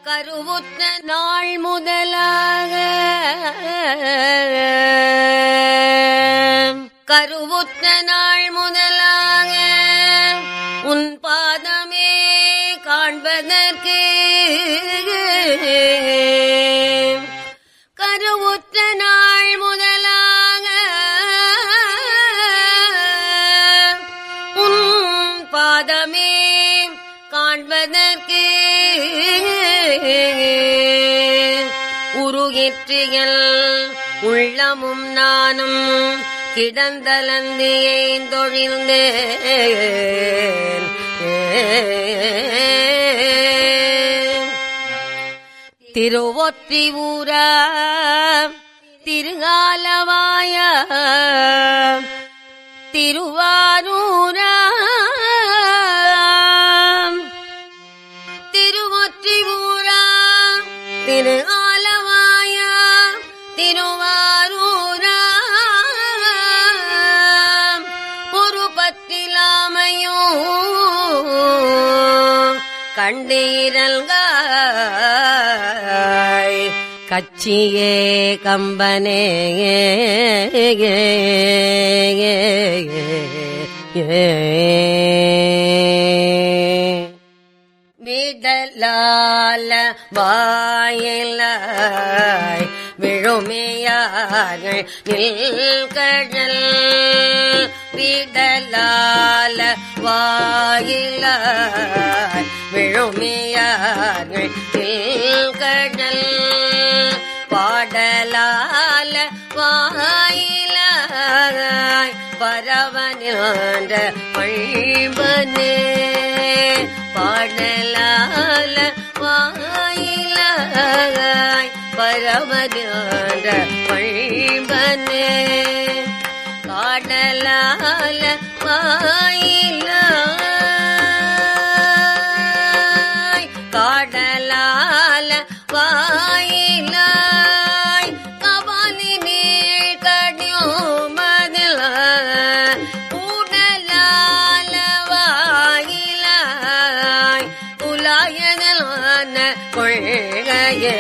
கருவுற்ற நாள் முதலாக கருவுற்ற நாள் முதலாக உன் பாதமே காண்பதற்கு கருவுற்ற நாள் முதலாக உன் பாதமே காண்பதற்கு உருகிற்றியல் உள்ளமும் நானும் கிடந்தலந்தியேன் தொழில்ந்து திருவொற்றி ஊரா திருகாலவாய திருவாரூரா திருவொற்றி ஊரா திரு ஆலவாய திருவாரூரா ஒரு பத்திலாமையோ கண்டீரல்காய் கச்சியே கம்பனே விடலால வாயிலாய் விழுமையார்கள் நில்கடல் விடலால வாயிலாய் விழுமையார்கள் நில்கடல் பாடலால வாயிலாய் பரவனின்ற பழ்வனே பாடலால வாயிலாய் பரவனின்ற பழ்வனே காடலால வாயிலாய் காடலால வாயிலாய் கபாலி நீள் கடியோ மதில கூடலால வாயிலாய் குலாயதலான கொள்கையே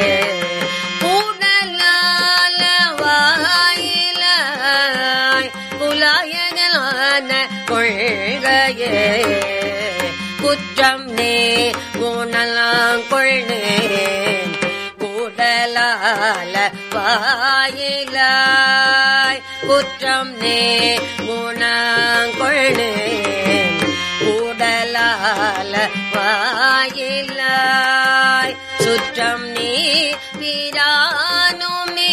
கூடலால வாயிலாய் குலாயதலான கொள்கையே குற்றம் நே குணலாம் கொள்னேன் கூடலால வாயிலாய் குற்றம் நே குணங்கொள்னேன் கூடலால வாயிலாய் சுற்றம் நீ வீரானுமே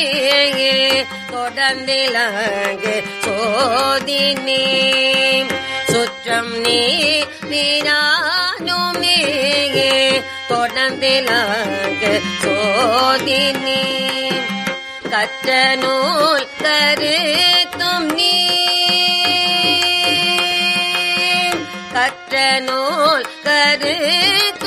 தொடர்ந்திலங்கு சோதினே சுற்றம் நீ வீரானுமே தொடர்ந்திலங்கு சோதினே கற்ற நூல் கருத்தும் நீ கற்ற நூல் கருத்தும்